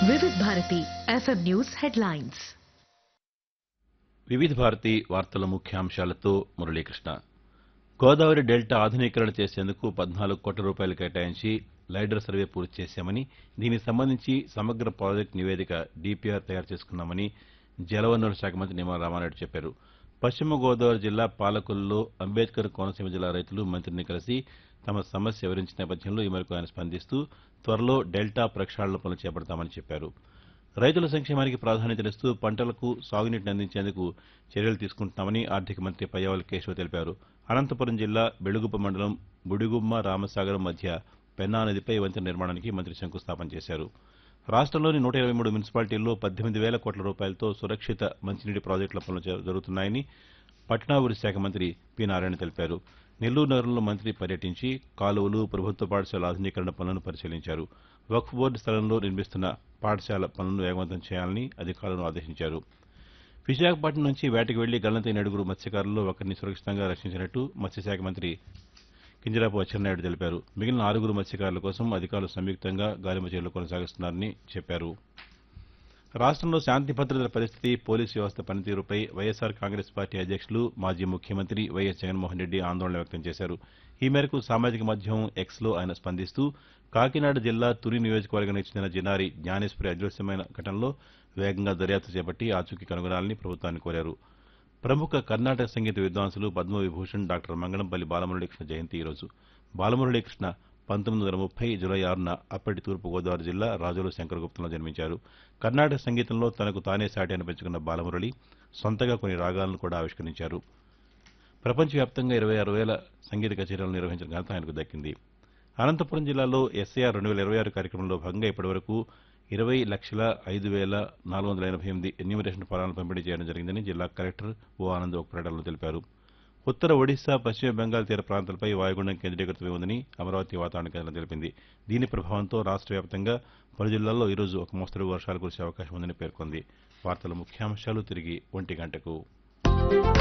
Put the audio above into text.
వివిధ Bharati FM news headlines వివిధ భారతి వార్తల ముఖ్యాంశాలతో మురళీకృష్ణ గోదావరి డెల్టా ఆధునీకరణ చేసేందుకు పద్నాలుగు కోట్ల రూపాయలు కేటాయించి లైడర్ సర్వే పూర్తి చేశామని దీనికి సంబంధించి సమగ్ర ప్రాజెక్టు నివేదిక డీపీఆర్ తయారు చేసుకున్నామని జలవనరుల శాఖ మంత్రి నిమ్మల రామారెడ్డి చెప్పారు పశ్చిమ గోదావరి జిల్లా పాలకొల్లులో అంబేద్కర్ కోనసీమ జిల్లా రైతులు మంత్రిని కలిసి తమ సమస్య వివరించిన నేపథ్యంలో ఈ మేరకు ఆయన స్పందిస్తూ త్వరలో డెల్టా ప్రక్షాళన పనులు చేపడతామని చెప్పారు రైతుల సంక్షేమానికి ప్రాధాన్యతనిస్తూ పంటలకు సాగునీటిని అందించేందుకు చర్యలు తీసుకుంటున్నామని ఆర్థిక మంత్రి పయ్యావల కేశవ్ తెలిపారు అనంతపురం జిల్లా బెళుగుప్ప మండలం బుడిగుమ్మ రామసాగరం మధ్య పెన్నా నదిపై వంతెన నిర్మాణానికి మంత్రి శంకుస్థాపన చేశారు రాష్ట్రంలోని నూట ఇరవై మూడు మున్సిపాలిటీల్లో పద్దెనిమిది వేల కోట్ల రూపాయలతో సురక్షిత మంచినీటి ప్రాజెక్టుల పనులు జ- జరుగుతున్నాయని పట్టణాభివృద్ధి శాఖ మంత్రి పి నారాయణ తెలిపారు నెల్లూరు నగరంలో మంత్రి పర్యటించి కాలువలు ప్రభుత్వ పాఠశాల ఆధునీకరణ పనులను పరిశీలించారు వక్ఫ్ బోర్డు స్థలంలో నిర్మిస్తున్న పాఠశాల పనులను వేగవంతం చేయాలని అధికారులను ఆదేశించారు విశాఖపట్నం నుంచి వేటకు వెళ్లి గల్లంతైన ఏడుగురు మత్స్యకారుల్లో ఒకరిని సురక్షితంగా రక్షించినట్టు మత్స్యశాఖ మంత్రి కింజరాపు అచ్చెన్నాయుడు తెలిపారు మిగిలిన ఆరుగురు మత్స్యకారుల కోసం అధికారులు సంయుక్తంగా గాలింపు చర్యలు కొనసాగిస్తున్నారని చెప్పారు రాష్ట్రంలో శాంతి భద్రతల పరిస్థితి పోలీసు వ్యవస్థ పనితీరుపై వైఎస్సార్ కాంగ్రెస్ పార్టీ అధ్యక్షులు మాజీ ముఖ్యమంత్రి వైఎస్ జగన్మోహన్ రెడ్డి ఆందోళన వ్యక్తం చేశారు ఈ మేరకు సామాజిక మాధ్యమం ఎక్స్లో ఆయన స్పందిస్తూ కాకినాడ జిల్లా తురి నియోజకవర్గానికి చెందిన జినారి జ్ఞానేశ్వరి అదృశ్యమైన ఘటనలో వేగంగా దర్యాప్తు చేపట్టి ఆచూకీ కనుగొనాలని ప్రభుత్వాన్ని కోరారు ప్రముఖ కర్ణాటక సంగీత విద్వాంసులు పద్మవిభూషణ్ డాక్టర్ మంగళంపల్లి బాలమురళీకృష్ణ జయంతి ఈరోజు బాలమురళీకృష్ణ పంతొమ్మిది వందల ముప్పై జులై ఆరున అప్పటి తూర్పుగోదావరి జిల్లా రాజుల శంకరగుప్తంలో జన్మించారు కర్ణాటక సంగీతంలో తనకు తానే సాటి అనిపించుకున్న బాలమురళి సొంతగా కొన్ని రాగాలను కూడా ఆవిష్కరించారు ప్రపంచవ్యాప్తంగా ఇరవై ఆరు వేల సంగీత కచేరీలను నిర్వహించిన ఘనత ఆయనకు దక్కింది అనంతపురం జిల్లాలో ఎస్ఐఆర్ రెండు వేల ఇరవై ఆరు కార్యక్రమంలో భాగంగా ఇప్పటివరకు ఇరవై లక్షల ఐదు వేల నాలుగు వందల ఎనభై ఎనిమిది ఎన్యూమరేషన్ ఫారాలను పంపిణీ చేయడం జరిగిందని జిల్లా కలెక్టర్ ఓ ఆనంద్ ఒక ప్రకటనలో తెలిపారు ఉత్తర ఒడిశా పశ్చిమ బెంగాల్ తీర ప్రాంతాలపై వాయుగుండం కేంద్రీకృతమై ఉందని అమరావతి వాతావరణ కేంద్రం తెలిపింది దీని ప్రభావంతో రాష్ట్ర వ్యాప్తంగా పలు జిల్లాల్లో ఈరోజు ఒక మోస్తరు వర్షాలు కురిసే అవకాశం ఉందని పేర్కొంది వార్తల ముఖ్యాంశాలు తిరిగి ఒంటి గంటకు